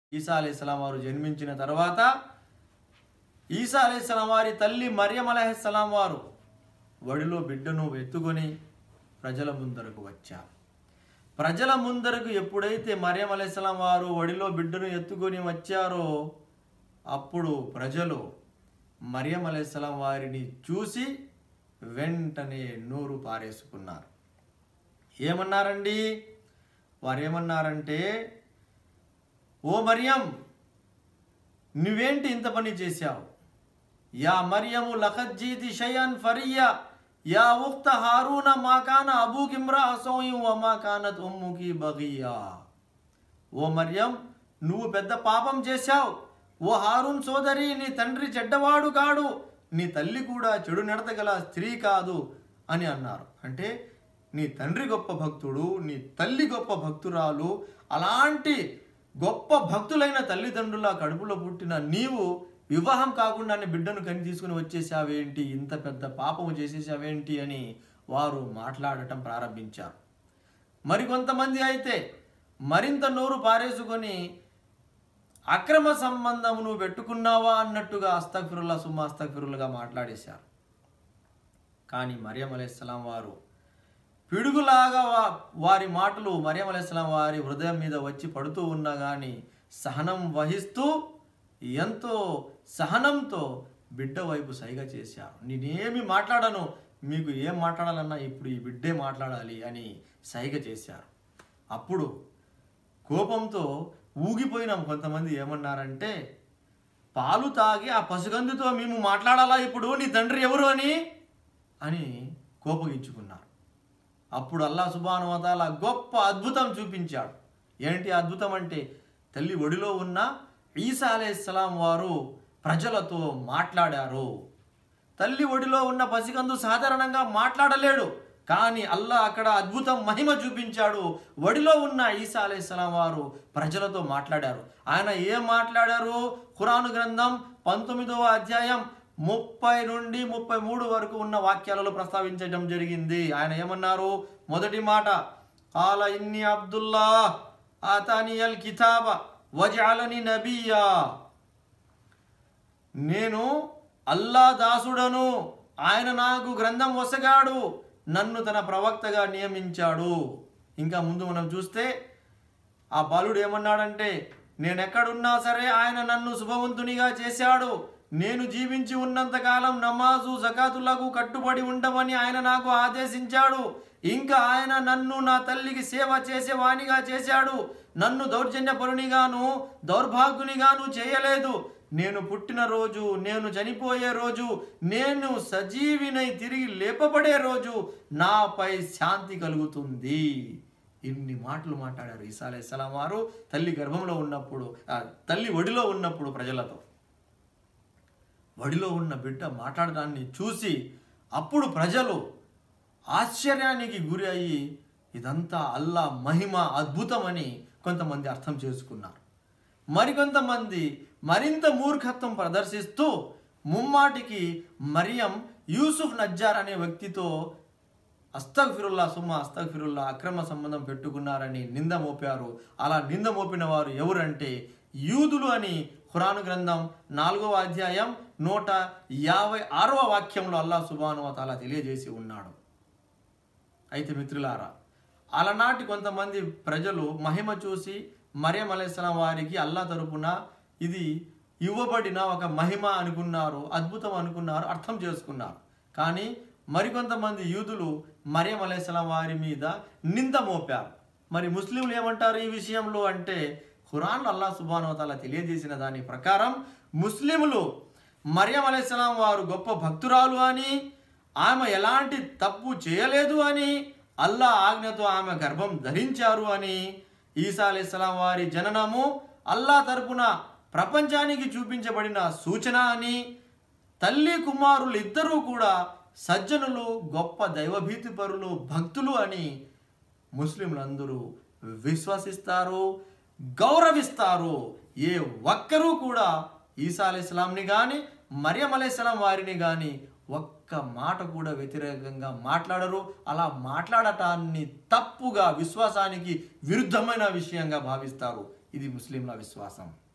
ఈసా అలైహిస్సలాం వారు జన్మించిన తర్వాత ఈసా అలైహిస్సలాం వారి తల్లి మరియం అలైహిస్సలాం వారు వడిలో బిడ్డను ఎత్తుకొని ప్రజల ముందరకు వచ్చారు ప్రజల ముందరకు ఎప్పుడైతే మరియం అలైహిస్సలాం వారు వడిలో బిడ్డను ఎత్తుకొని వచ్చారో అప్పుడు ప్రజలు మరియం అలైహిస్సలాం వారిని చూసి వెంటనే నూరు పారేసుకున్నారు ఏమన్నారండి వారు ఏమన్నారంటే ఓ మరియం నువ్వేంటి ఇంత పని చేశావు యా మరియము లఖజ్జీతి షయన్ ఫరియా యా ఉక్త హారూన మాకాన అబూకిమ్రా అసోయం వమా కానత్ ఉమ్ముకి బగియా ఓ మరియం నువ్వు పెద్ద పాపం చేశావు ఓ హారూన్ సోదరి నీ తండ్రి చెడ్డవాడు కాడు నీ తల్లి కూడా చెడు నడతగల స్త్రీ కాదు అని అన్నారు అంటే నీ తండ్రి గొప్ప భక్తుడు నీ తల్లి గొప్ప భక్తురాలు అలాంటి గొప్ప భక్తులైన తల్లిదండ్రుల కడుపులో పుట్టిన నీవు వివాహం కాకుండానే బిడ్డను కని తీసుకుని వచ్చేసావేంటి ఇంత పెద్ద పాపము చేసేసావేంటి అని వారు మాట్లాడటం ప్రారంభించారు మరికొంతమంది అయితే మరింత నోరు పారేసుకొని అక్రమ సంబంధం నువ్వు పెట్టుకున్నావా అన్నట్టుగా అస్తఫిరుల్లా సుమ్మ అస్తఫిరులుగా మాట్లాడేశారు కానీ మరియం అలైహిస్సలాం వారు పిడుగులాగా వా- వారి మాటలు మరియం అలైహిస్సలాం వారి హృదయం మీద వచ్చి పడుతూ ఉన్నా కానీ సహనం వహిస్తూ ఎంతో సహనంతో బిడ్డ వైపు సైగ చేశారు నేనేమి మాట్లాడను మీకు ఏం మాట్లాడాలన్నా ఇప్పుడు ఈ బిడ్డే మాట్లాడాలి అని సైగ చేశారు అప్పుడు కోపంతో ఊగిపోయినాం కొంతమంది ఏమన్నారంటే పాలు తాగి ఆ పసుగందుతో మేము మాట్లాడాలా ఇప్పుడు నీ తండ్రి ఎవరు అని అని కోపగించుకున్నారు అప్పుడు అల్లా సుబానువతాల గొప్ప అద్భుతం చూపించాడు ఏంటి అద్భుతం అంటే తల్లి ఒడిలో ఉన్న ఈసా అలైహిస్సలాం వారు ప్రజలతో మాట్లాడారు తల్లి ఒడిలో ఉన్న పసికందు సాధారణంగా మాట్లాడలేడు కానీ అల్లా అక్కడ అద్భుతం మహిమ చూపించాడు ఒడిలో ఉన్న ఈసా అలైహిస్సలాం వారు ప్రజలతో మాట్లాడారు ఆయన ఏం మాట్లాడారు ఖురాను గ్రంథం పంతొమ్మిదవ అధ్యాయం ముప్పై నుండి ముప్పై మూడు వరకు ఉన్న వాక్యాలలో ప్రస్తావించడం జరిగింది ఆయన ఏమన్నారు మొదటి మాట కాల ఇన్ని అబ్దుల్లా ఆతానియల్ కితాబ వజాలని నబియా నేను అల్లా దాసుడను ఆయన నాకు గ్రంథం వసగాడు నన్ను తన ప్రవక్తగా నియమించాడు ఇంకా ముందు మనం చూస్తే ఆ బాలుడు ఏమన్నాడంటే నేను ఎక్కడున్నా సరే ఆయన నన్ను శుభవంతునిగా చేశాడు నేను జీవించి ఉన్నంత కాలం నమాజు జకాతులకు కట్టుబడి ఉండమని ఆయన నాకు ఆదేశించాడు ఇంకా ఆయన నన్ను నా తల్లికి సేవ చేసేవానిగా చేశాడు నన్ను దౌర్జన్యపరునిగాను దౌర్భాగ్యునిగాను చేయలేదు నేను పుట్టిన రోజు నేను చనిపోయే రోజు నేను సజీవినై తిరిగి లేపబడే రోజు నాపై శాంతి కలుగుతుంది ఇన్ని మాటలు మాట్లాడారు ఈసా అలైహిస్సలాం వారు తల్లి గర్భంలో ఉన్నప్పుడు ఆ, తల్లి ఒడిలో ఉన్నప్పుడు ప్రజలతో వడిలో ఉన్న బిడ్డ మాట్లాడడాన్ని చూసి అప్పుడు ప్రజలు ఆశ్చర్యానికి గురి అయ్యి ఇదంతా అల్లా మహిమ అద్భుతమని కొంతమంది అర్థం చేసుకున్నారు మరికొంతమంది మరింత మూర్ఖత్వం ప్రదర్శిస్తూ ముమ్మాటికి మరియం యూసుఫ్ నజ్జార్ అనే వ్యక్తితో అస్తగ్ఫిరుల్లా సుమ్మ అస్తగ్ఫిరుల్లా అక్రమ సంబంధం పెట్టుకున్నారని నింద మోపారు అలా నింద మోపిన వారు ఎవరంటే యూదులు అని ఖురాను గ్రంథం నాలుగవ అధ్యాయం నూట యాభై ఆరవ వాక్యంలో అల్లా సుబాను తాలా తెలియజేసి ఉన్నాడు అయితే మిత్రులారా అలనాటి కొంతమంది ప్రజలు మహిమ చూసి మరియం అలైస్లాం వారికి అల్లా తరపున ఇది ఇవ్వబడిన ఒక మహిమ అనుకున్నారు అద్భుతం అనుకున్నారు అర్థం చేసుకున్నారు కానీ మరికొంతమంది యూదులు మరియం అలైస్లాం వారి మీద నింద మోపారు మరి ముస్లింలు ఏమంటారు ఈ విషయంలో అంటే ఖురాన్ అల్లా సుబానవతాల తెలియజేసిన దాని ప్రకారం ముస్లింలు మరియం అలైస్లాం వారు గొప్ప భక్తురాలు అని ఆమె ఎలాంటి తప్పు చేయలేదు అని అల్లా ఆజ్ఞతో ఆమె గర్భం ధరించారు అని ఈసా అలైహిస్సలాం వారి జననము అల్లా తరపున ప్రపంచానికి చూపించబడిన సూచన అని తల్లి కుమారులు ఇద్దరూ కూడా సజ్జనులు గొప్ప దైవభీతి పరులు భక్తులు అని ముస్లింలందరూ విశ్వసిస్తారు గౌరవిస్తారు ఏ ఒక్కరూ కూడా ఈసా అలైహిస్సలాంని కానీ మరియం అలైహిస్సలాం వారిని కానీ ఒక్క మాట కూడా వ్యతిరేకంగా మాట్లాడరు అలా మాట్లాడటాన్ని తప్పుగా విశ్వాసానికి విరుద్ధమైన విషయంగా భావిస్తారు ఇది ముస్లింల విశ్వాసం